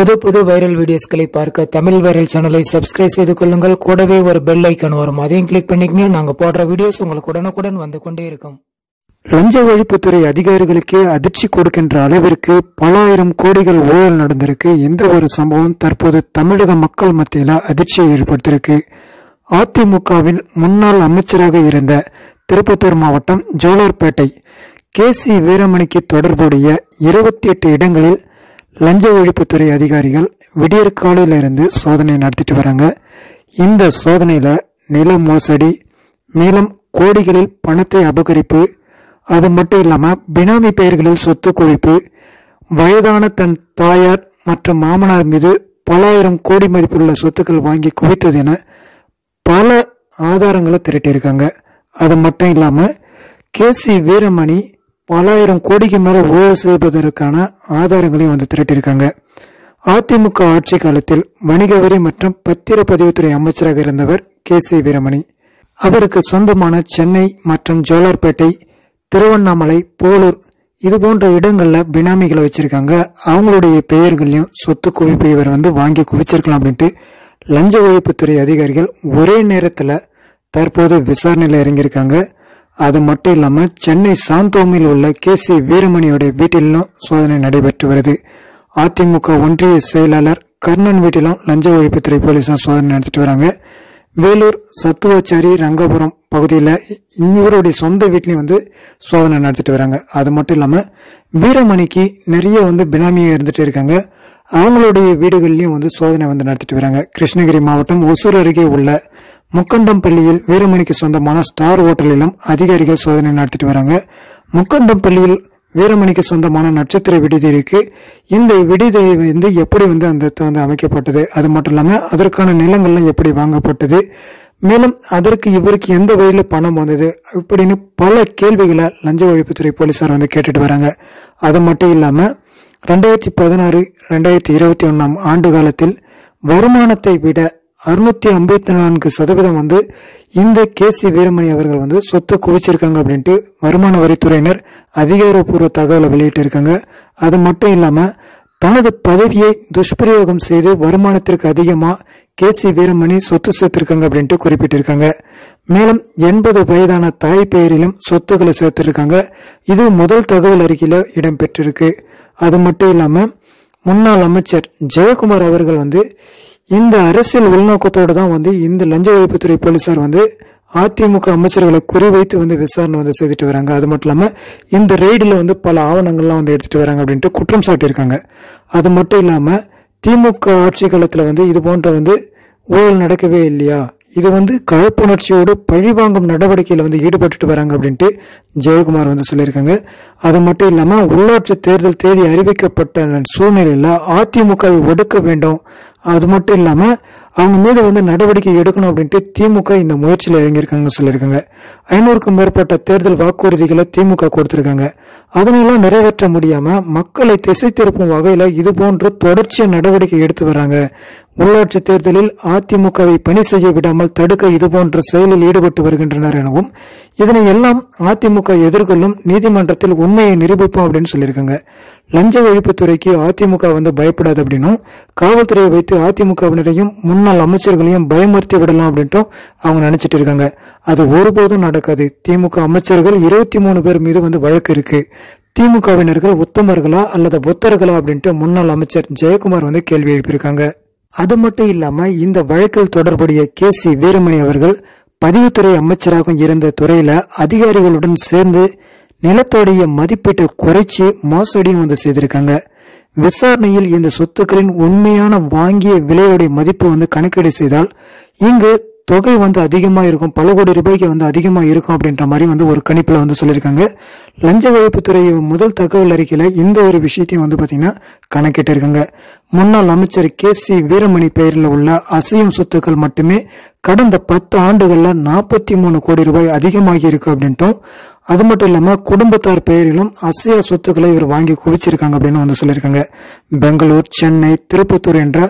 புது புது வைரல் வீடியோஸ்களை பார்க்க தமிழ் வைரல் சேனலை சப்ஸ்கிரைப் செய்து கொள்ளுங்கள் கூடவே ஒரு பெல் ஐக்கான் வரும் அதையும் கிளிக் பண்ணிக்கங்க நாங்க போடுற வீடியோஸ் உங்களுக்கு உடனுக்குடன் வந்து கொண்டே இருக்கும் லஞ்ச ஒழிப்புத்துறை அதிகாரிகளுக்கே அதிர்ச்சி கொடுக்கின்ற அளவிற்கு பல ஆயிரம் கோடிகள் ஊழல் நடந்திருக்கு இந்த ஒரு சம்பவம் தற்போது தமிழக மக்கள் மத்தியில அதிர்ச்சியை ஏற்படுத்தியிருக்கு அதிமுகவின் முன்னாள் அமைச்சராக இருந்த திருப்பத்தூர் மாவட்டம் ஜோலார்பேட்டை கே சி வீரமணிக்கு தொடர்புடைய இருபத்தி எட்டு இடங்களில் லஞ்ச ஒழிப்புத்துறை அதிகாரிகள் விடியற் காலையில இருந்து சோதனை நடத்திட்டு வராங்க இந்த சோதனையில நில மோசடி மேலும் கோடிகளில் பணத்தை அபகரிப்பு அது மட்டும் இல்லாம பினாமி பெயர்களில் சொத்து குவிப்பு வயதான தன் தாயார் மற்றும் மாமனார் மீது பல ஆயிரம் கோடி மதிப்புள்ள சொத்துக்கள் வாங்கி குவித்தது என பல ஆதாரங்களை திரட்டியிருக்காங்க அது மட்டும் இல்லாம கே சி வீரமணி பல ஆயிரம் கோடிக்கு மேல ஊழல் செய்வதற்கான ஆதாரங்களையும் வந்து திரட்டியிருக்காங்க அதிமுக ஆட்சி காலத்தில் வணிக வரி மற்றும் பத்திரப்பதிவுத்துறை அமைச்சராக இருந்தவர் கே சி வீரமணி அவருக்கு சொந்தமான சென்னை மற்றும் ஜோலார்பேட்டை திருவண்ணாமலை போலூர் இது போன்ற இடங்கள்ல பினாமிகளை வச்சிருக்காங்க அவங்களுடைய பெயர்களையும் சொத்து குவிப்பு இவர் வந்து வாங்கி குவிச்சிருக்கலாம் அப்படின்ட்டு லஞ்ச ஒழிப்புத்துறை அதிகாரிகள் ஒரே நேரத்துல தற்போது விசாரணையில் இறங்கியிருக்காங்க அது மட்டும் இல்லாம சென்னை சாந்தோமில் உள்ள கே சி வீரமணியோட வீட்டிலும் சோதனை நடைபெற்று வருது அதிமுக ஒன்றிய செயலாளர் கர்ணன் வீட்டிலும் லஞ்ச ஒழிப்புத்துறை போலீசார் சோதனை நடத்திட்டு வராங்க வேலூர் சத்துவாச்சாரி ரங்கபுரம் பகுதியில் இவருடைய சொந்த வீட்லையும் வந்து சோதனை நடத்திட்டு வராங்க அது மட்டும் இல்லாமல் வீரமணிக்கு நிறைய வந்து பினாமியாக இருந்துட்டு இருக்காங்க அவங்களுடைய வீடுகள்லையும் வந்து சோதனை வந்து நடத்திட்டு வராங்க கிருஷ்ணகிரி மாவட்டம் ஒசூர் அருகே உள்ள முக்கண்டம்பள்ளியில் வீரமணிக்கு சொந்தமான ஸ்டார் ஹோட்டலிலும் அதிகாரிகள் சோதனை நடத்திட்டு வராங்க முக்கண்டம்பள்ளியில் வீரமணிக்கு சொந்தமான நட்சத்திர விடுதி இருக்கு இந்த விடுதி வந்து எப்படி வந்து அந்த இடத்துல வந்து அமைக்கப்பட்டது அது மட்டும் இல்லாம அதற்கான நிலங்கள்லாம் எப்படி வாங்கப்பட்டது மேலும் அதற்கு இவருக்கு எந்த வழியில பணம் வந்தது இப்படின்னு பல கேள்விகளை லஞ்ச ஒழிப்புத்துறை போலீசார் வந்து கேட்டுட்டு வராங்க அது மட்டும் இல்லாம ரெண்டாயிரத்தி பதினாறு ரெண்டாயிரத்தி இருபத்தி ஒன்னாம் ஆண்டு காலத்தில் வருமானத்தை விட அறுநூத்தி ஐம்பத்தி நான்கு சதவீதம் வந்து இந்த கே சி வீரமணி அவர்கள் வந்து சொத்தை குவிச்சிருக்காங்க அப்படின்ட்டு வருமான வரித்துறையினர் அதிகாரப்பூர்வ தகவலை வெளியிட்டு இருக்காங்க அது மட்டும் இல்லாம தனது பதவியை துஷ்பிரயோகம் செய்து வருமானத்திற்கு அதிகமா கே சி வீரமணி சொத்து சேர்த்திருக்காங்க அப்படின்ட்டு குறிப்பிட்டிருக்காங்க மேலும் எண்பது வயதான தாய் பெயரிலும் சொத்துக்களை சேர்த்திருக்காங்க இது முதல் தகவல் அறிக்கையில இடம்பெற்றிருக்கு அது மட்டும் இல்லாம முன்னாள் அமைச்சர் ஜெயக்குமார் அவர்கள் வந்து இந்த அரசியல் உள்நோக்கத்தோடு தான் வந்து இந்த லஞ்ச ஒழிப்புத்துறை போலீசார் வந்து அதிமுக அமைச்சர்களை குறிவைத்து வந்து விசாரணை வந்து செய்துட்டு வராங்க அது மட்டும் இல்லாம இந்த ரெய்டில் வந்து பல ஆவணங்கள்லாம் வந்து எடுத்துட்டு வராங்க அப்படின்ட்டு குற்றம் சாட்டியிருக்காங்க அது மட்டும் இல்லாம திமுக ஆட்சி காலத்துல வந்து இது போன்ற வந்து ஊழல் நடக்கவே இல்லையா இது வந்து கழப்புணர்ச்சியோடு பழிவாங்கும் நடவடிக்கையில வந்து ஈடுபட்டுட்டு வராங்க அப்படின்ட்டு ஜெயக்குமார் வந்து சொல்லியிருக்காங்க அது மட்டும் இல்லாம உள்ளாட்சி தேர்தல் தேதி அறிவிக்கப்பட்ட சூழ்நிலையில அதிமுகவை ஒடுக்க வேண்டும் அது மட்டும் இல்லாம அவங்க மீது வந்து நடவடிக்கை எடுக்கணும் அப்படின்ட்டு திமுக இந்த முயற்சியில் இறங்கியிருக்காங்க சொல்லியிருக்காங்க ஐநூறுக்கும் மேற்பட்ட தேர்தல் வாக்குறுதிகளை திமுக கொடுத்திருக்காங்க அதனெல்லாம் நிறைவேற்ற முடியாம மக்களை திசை திருப்பும் வகையில இது போன்ற தொடர்ச்சிய நடவடிக்கை எடுத்து வராங்க உள்ளாட்சி தேர்தலில் அதிமுகவை பணி செய்ய விடாமல் தடுக்க இது போன்ற செயலில் ஈடுபட்டு வருகின்றனர் எனவும் இதனை எல்லாம் அதிமுக எதிர்கொள்ளும் நீதிமன்றத்தில் உண்மையை நிரூபிப்போம் அப்படின்னு சொல்லியிருக்காங்க லஞ்ச ஒழிப்புத்துறைக்கு அதிமுக வந்து பயப்படாது அப்படின்னும் காவல்துறையை வைத்து அதிமுகவினரையும் முன்னாள் அமைச்சர்களையும் பயமுறுத்தி விடலாம் அப்படின்ட்டும் அவங்க நினைச்சிட்டு இருக்காங்க அது ஒருபோதும் நடக்காது திமுக அமைச்சர்கள் இருபத்தி மூணு பேர் மீது வந்து வழக்கு இருக்கு திமுகவினர்கள் உத்தமர்களா அல்லது புத்தர்களா அப்படின்ட்டு முன்னாள் அமைச்சர் ஜெயக்குமார் வந்து கேள்வி எழுப்பியிருக்காங்க அது மட்டும் இல்லாம இந்த வழக்கில் தொடர்புடைய கே சி வீரமணி அவர்கள் பதிவுத்துறை அமைச்சராக இருந்த துறையில அதிகாரிகளுடன் சேர்ந்து நிலத்தோடைய மதிப்பீட்டை குறைச்சி மோசடியும் வந்து செய்திருக்காங்க விசாரணையில் இந்த சொத்துக்களின் உண்மையான வாங்கிய விலையோடைய மதிப்பு வந்து கணக்கீடு செய்தால் இங்கு தொகை வந்து அதிகமா இருக்கும் பல கோடி ரூபாய்க்கு வந்து அதிகமா இருக்கும் அப்படின்ற மாதிரி வந்து ஒரு கணிப்புல வந்து சொல்லியிருக்காங்க லஞ்ச ஒழிப்புத்துறை முதல் தகவல் அறிக்கையில இந்த ஒரு விஷயத்தையும் வந்து பாத்தீங்கன்னா கணக்கிட்டு இருக்காங்க முன்னாள் அமைச்சர் கே சி வீரமணி பெயரில் உள்ள அசையும் சொத்துக்கள் மட்டுமே கடந்த பத்து ஆண்டுகள்ல நாற்பத்தி மூணு கோடி ரூபாய் அதிகமாகி இருக்கு அப்படின்ட்டும் அது மட்டும் இல்லாம குடும்பத்தார் பெயரிலும் அசைய சொத்துக்களை இவர் வாங்கி குவிச்சிருக்காங்க அப்படின்னு வந்து சொல்லியிருக்காங்க பெங்களூர் சென்னை திருப்பத்தூர் என்ற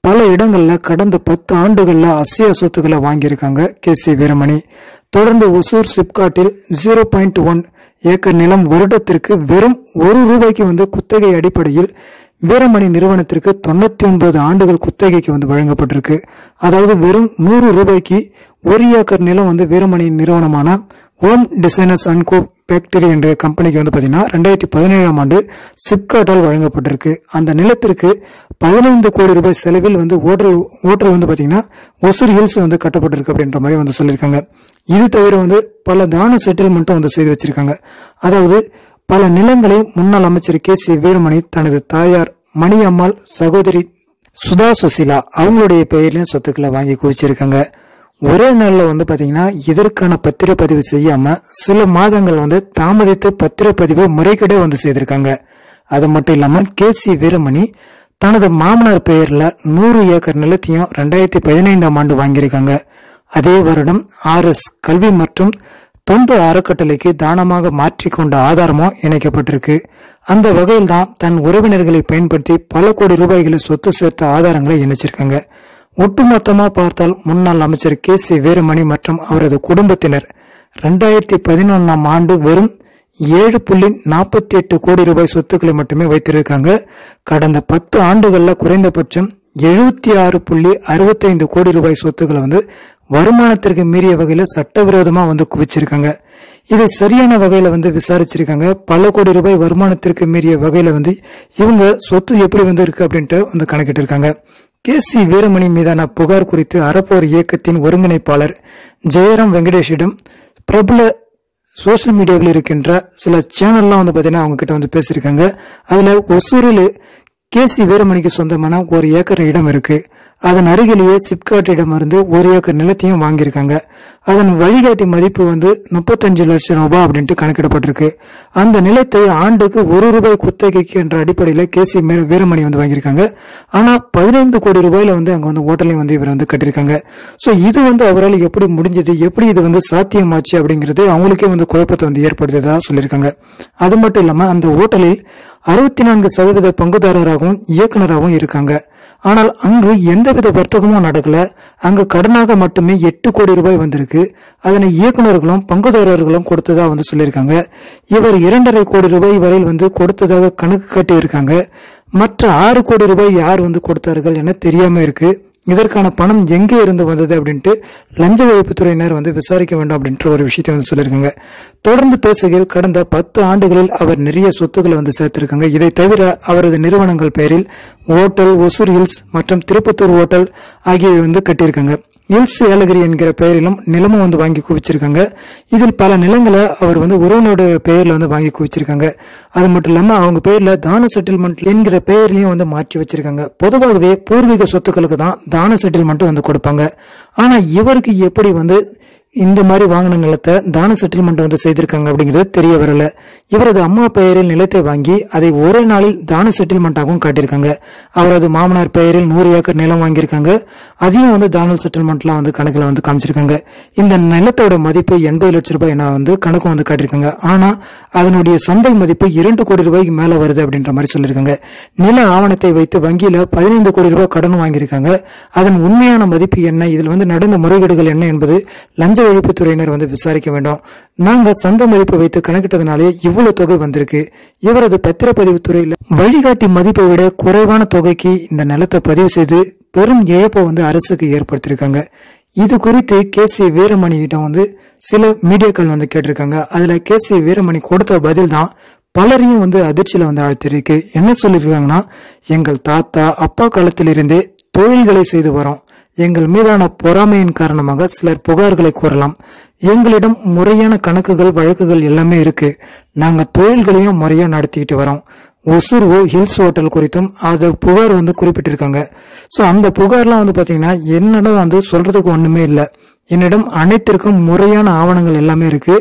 பல இடங்கள்ல கடந்த பத்து ஆண்டுகள்ல அசைய சொத்துக்களை வாங்கியிருக்காங்க கே சி வீரமணி தொடர்ந்து ஒசூர் சிப்காட்டில் ஜீரோ பாயிண்ட் ஒன் ஏக்கர் நிலம் வருடத்திற்கு வெறும் ஒரு ரூபாய்க்கு வந்து குத்தகை அடிப்படையில் வீரமணி நிறுவனத்திற்கு தொண்ணூத்தி ஒன்பது ஆண்டுகள் குத்தகைக்கு வந்து வழங்கப்பட்டிருக்கு அதாவது வெறும் நூறு ரூபாய்க்கு ஒரு ஏக்கர் நிலம் வந்து வீரமணி நிறுவனமான Om designers and co factory என்ற கம்பெனிக்கு வந்து பாத்தீங்கன்னா ரெண்டாயிரத்தி பதினேழாம் ஆண்டு சிப்காட்டால் வழங்கப்பட்டிருக்கு அந்த நிலத்திற்கு பதினைந்து கோடி ரூபாய் செலவில் வந்து ஓட்டல் ஓட்டல் வந்து பாத்தீங்கன்னா ஒசூர் ஹில்ஸ் வந்து கட்டப்பட்டிருக்கு அப்படின்ற மாதிரி வந்து சொல்லியிருக்காங்க இது தவிர வந்து பல தான செட்டில்மெண்ட்டும் வந்து செய்து வச்சிருக்காங்க அதாவது பல நிலங்களை முன்னாள் அமைச்சர் கே சி வீரமணி தனது தாயார் மணியம்மாள் சகோதரி சுதா சுசிலா அவங்களுடைய பெயர்லயும் சொத்துக்களை வாங்கி குவிச்சிருக்காங்க ஒரே நாள்ல வந்து பாத்தீங்கன்னா இதற்கான பத்திரப்பதிவு செய்யாம சில மாதங்கள் வந்து தாமதித்து பத்திரப்பதிவு முறைகேடே வந்து செய்திருக்காங்க அது மட்டும் இல்லாம கே சி வீரமணி தனது மாமனார் பெயர்ல நூறு ஏக்கர் நிலத்தையும் ரெண்டாயிரத்தி பதினைந்தாம் ஆண்டு வாங்கியிருக்காங்க அதே வருடம் ஆர் எஸ் கல்வி மற்றும் தொண்டு அறக்கட்டளைக்கு தானமாக மாற்றிக்கொண்ட ஆதாரமும் இணைக்கப்பட்டிருக்கு அந்த வகையில் தான் தன் உறவினர்களை பயன்படுத்தி பல கோடி ரூபாய்களை சொத்து சேர்த்த ஆதாரங்களை இணைச்சிருக்காங்க ஒட்டுமொத்தமா பார்த்தால் முன்னாள் அமைச்சர் கே சி வீரமணி மற்றும் அவரது குடும்பத்தினர் ரெண்டாயிரத்தி பதினொன்னாம் ஆண்டு வெறும் ஏழு புள்ளி நாற்பத்தி எட்டு கோடி ரூபாய் சொத்துக்களை மட்டுமே வைத்திருக்காங்க கடந்த பத்து ஆண்டுகள்ல குறைந்தபட்சம் எழுபத்தி ஆறு புள்ளி அறுபத்தைந்து கோடி ரூபாய் சொத்துக்களை வந்து வருமானத்திற்கு மீறிய வகையில சட்டவிரோதமா வந்து குவிச்சிருக்காங்க இதை சரியான வகையில வந்து விசாரிச்சிருக்காங்க பல கோடி ரூபாய் வருமானத்திற்கு மீறிய வகையில வந்து இவங்க சொத்து எப்படி வந்து இருக்கு அப்படின்ட்டு வந்து கணக்கிட்டு இருக்காங்க கே சி வீரமணி மீதான புகார் குறித்து அறப்போர் இயக்கத்தின் ஒருங்கிணைப்பாளர் ஜெயராம் வெங்கடேஷிடம் பிரபல சோஷியல் மீடியாவில் இருக்கின்ற சில சேனல்லாம் வந்து பார்த்தீங்கன்னா அவங்க கிட்ட வந்து பேசியிருக்காங்க அதுல ஒசூரில் கே சி வீரமணிக்கு சொந்தமான ஒரு ஏக்கர் இடம் இருக்கு அதன் அருகிலேயே சிப்காட்டிடமிருந்து ஒரு ஏக்கர் நிலத்தையும் வாங்கியிருக்காங்க அதன் வழிகாட்டி மதிப்பு வந்து முப்பத்தஞ்சு லட்சம் ரூபாய் அப்படின்ட்டு கணக்கிடப்பட்டிருக்கு அந்த நிலத்தை ஆண்டுக்கு ஒரு ரூபாய் குத்தகைக்கு என்ற அடிப்படையில் கே சி வீரமணி வந்து வாங்கியிருக்காங்க ஆனா பதினைந்து கோடி ரூபாயில வந்து அங்க வந்து ஹோட்டலையும் வந்து இவர் வந்து கட்டியிருக்காங்க சோ இது வந்து அவரால் எப்படி முடிஞ்சது எப்படி இது வந்து சாத்தியமாச்சு அப்படிங்கிறது அவங்களுக்கே வந்து குழப்பத்தை வந்து ஏற்படுத்ததா சொல்லியிருக்காங்க அது மட்டும் இல்லாம அந்த ஹோட்டலில் அறுபத்தி நான்கு சதவீத பங்குதாரராகவும் இயக்குனராகவும் இருக்காங்க ஆனால் அங்கு எந்தவித வர்த்தகமும் நடக்கல அங்கு கடனாக மட்டுமே எட்டு கோடி ரூபாய் வந்திருக்கு அதனை இயக்குனர்களும் பங்குதாரர்களும் கொடுத்ததா வந்து சொல்லியிருக்காங்க இவர் இரண்டரை கோடி ரூபாய் வரையில் வந்து கொடுத்ததாக கணக்கு காட்டி இருக்காங்க மற்ற ஆறு கோடி ரூபாய் யார் வந்து கொடுத்தார்கள் என தெரியாம இருக்கு இதற்கான பணம் எங்கே இருந்து வந்தது அப்படின்ட்டு லஞ்ச ஒழிப்புத்துறையினர் வந்து விசாரிக்க வேண்டும் அப்படின்ற ஒரு விஷயத்தை வந்து சொல்லியிருக்காங்க தொடர்ந்து பேசுகையில் கடந்த பத்து ஆண்டுகளில் அவர் நிறைய சொத்துக்களை வந்து சேர்த்திருக்காங்க இதை தவிர அவரது நிறுவனங்கள் பெயரில் ஓட்டல் ஒசூர் ஹில்ஸ் மற்றும் திருப்பத்தூர் ஓட்டல் ஆகியவை வந்து கட்டியிருக்காங்க ஹில்ஸ் ஏலகிரி என்கிற பெயரிலும் நிலமும் வந்து வாங்கி குவிச்சிருக்காங்க இதில் பல நிலங்களை அவர் வந்து உறவினோட பெயர்ல வந்து வாங்கி குவிச்சிருக்காங்க அது மட்டும் இல்லாம அவங்க பெயர்ல தான செட்டில்மெண்ட் என்கிற பெயர்லயும் வந்து மாற்றி வச்சிருக்காங்க பொதுவாகவே பூர்வீக சொத்துக்களுக்கு தான் தான செட்டில்மெண்ட் வந்து கொடுப்பாங்க ஆனா இவருக்கு எப்படி வந்து இந்த மாதிரி வாங்கின நிலத்தை தான செட்டில்மெண்ட் வந்து செய்திருக்காங்க அப்படிங்கிறது தெரிய வரல இவரது அம்மா பெயரில் நிலத்தை வாங்கி அதை ஒரே நாளில் தான செட்டில்மெண்டாகவும் காட்டியிருக்காங்க அவரது மாமனார் பெயரில் நூறு ஏக்கர் நிலம் வாங்கியிருக்காங்க அதையும் வந்து தான செட்டில்மெண்ட்லாம் வந்து கணக்குல வந்து காமிச்சிருக்காங்க இந்த நிலத்தோட மதிப்பு எண்பது லட்சம் ரூபாய் என வந்து கணக்கு வந்து காட்டியிருக்காங்க ஆனா அதனுடைய சந்தை மதிப்பு இரண்டு கோடி ரூபாய்க்கு மேல வருது அப்படின்ற மாதிரி சொல்லியிருக்காங்க நில ஆவணத்தை வைத்து வங்கியில பதினைந்து கோடி ரூபாய் கடன் வாங்கியிருக்காங்க அதன் உண்மையான மதிப்பு என்ன இதில் வந்து நடந்த முறைகேடுகள் என்ன என்பது லஞ்ச ஒழிப்புத்துறையினர் வந்து விசாரிக்க வேண்டும் நாங்க சந்த மதிப்பு வைத்து கணக்கிட்டதுனாலே இவ்வளவு தொகை வந்திருக்கு இவரது பத்திரப்பதிவு துறையில வழிகாட்டி மதிப்பை விட குறைவான தொகைக்கு இந்த நிலத்தை பதிவு செய்து பெரும் இழப்பை வந்து அரசுக்கு ஏற்படுத்தியிருக்காங்க இது குறித்து கே சி வீரமணியிடம் வந்து சில மீடியாக்கள் வந்து கேட்டிருக்காங்க அதுல கே சி வீரமணி கொடுத்த பதில் தான் பலரையும் வந்து அதிர்ச்சியில வந்து ஆழ்த்திருக்கு என்ன சொல்லியிருக்காங்கன்னா எங்கள் தாத்தா அப்பா காலத்திலிருந்தே தொழில்களை செய்து வரோம் எங்கள் மீதான பொறாமையின் காரணமாக சிலர் புகார்களை கூறலாம் எங்களிடம் முறையான கணக்குகள் வழக்குகள் எல்லாமே இருக்கு நாங்க தொழில்களையும் முறையா நடத்திக்கிட்டு வரோம் ஒசூர்வோ ஹில்ஸ் ஹோட்டல் குறித்தும் அது புகார் வந்து குறிப்பிட்டிருக்காங்க ஸோ அந்த புகார்லாம் வந்து பாத்தீங்கன்னா என்னிடம் வந்து சொல்றதுக்கு ஒண்ணுமே இல்லை என்னிடம் அனைத்திற்கும் முறையான ஆவணங்கள் எல்லாமே இருக்கு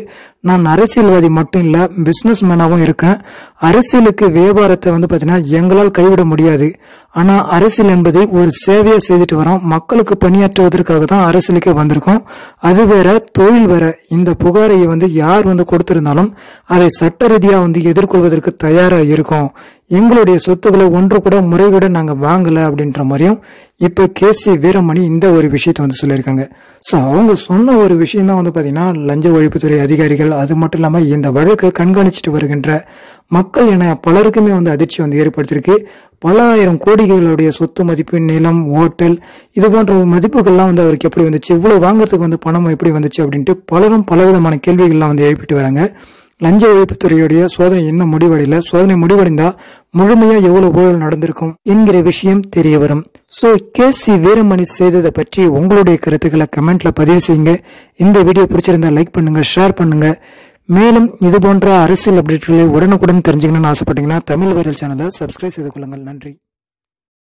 நான் அரசியல்வாதி மட்டும் இல்ல பிசினஸ் மேனாவும் இருக்கேன் அரசியலுக்கு வியாபாரத்தை வந்து பாத்தீங்கன்னா எங்களால் கைவிட முடியாது ஆனா அரசியல் என்பதை ஒரு சேவையா செய்துட்டு வரோம் மக்களுக்கு பணியாற்றுவதற்காக தான் அரசியலுக்கே வந்திருக்கோம் அது வேற தொழில் வேற இந்த புகாரை வந்து யார் வந்து கொடுத்திருந்தாலும் அதை சட்ட ரீதியா வந்து எதிர்கொள்வதற்கு தயாரா இருக்கோம் எங்களுடைய சொத்துக்களை ஒன்று கூட முறைகூட நாங்க வாங்கல அப்படின்ற மாதிரியும் இப்ப கே சி வீரமணி இந்த ஒரு விஷயத்த வந்து சொல்லியிருக்காங்க சோ அவங்க சொன்ன ஒரு விஷயம் தான் வந்து பாத்தீங்கன்னா லஞ்ச ஒழிப்புத்துறை அதிகாரிகள் அது மட்டும் இல்லாம இந்த வழக்கை கண்காணிச்சுட்டு வருகின்ற மக்கள் என பலருக்குமே வந்து அதிர்ச்சி வந்து ஏற்படுத்தியிருக்கு பல ஆயிரம் கோடிகளுடைய சொத்து மதிப்பு நிலம் ஓட்டல் இது போன்ற மதிப்புகள்லாம் வந்து அவருக்கு எப்படி வந்துச்சு இவ்வளவு வாங்குறதுக்கு வந்து பணம் எப்படி வந்துச்சு அப்படின்ட்டு பலரும் பலவிதமான கேள்விகள்லாம் வந்து எழுப்பிட்டு வராங்க லஞ்ச ஒழிப்புத்துறையுடைய சோதனை இன்னும் முடிவடையல சோதனை முடிவடைந்தா முழுமையா எவ்வளவு ஊழல் நடந்திருக்கும் என்கிற விஷயம் தெரிய வரும் சோ கே சி வீரமணி செய்ததை பற்றி உங்களுடைய கருத்துக்களை கமெண்ட்ல பதிவு செய்யுங்க இந்த வீடியோ பிடிச்சிருந்தா லைக் பண்ணுங்க ஷேர் பண்ணுங்க மேலும் இது போன்ற அரசியல் அப்டேட்களை உடனுக்குடன் தெரிஞ்சுக்கணும்னு ஆசைப்பட்டீங்கன்னா தமிழ் வைரல் சேனலை சப்ஸ்கிரைப் செய்து கொள்ளுங்கள் நன்றி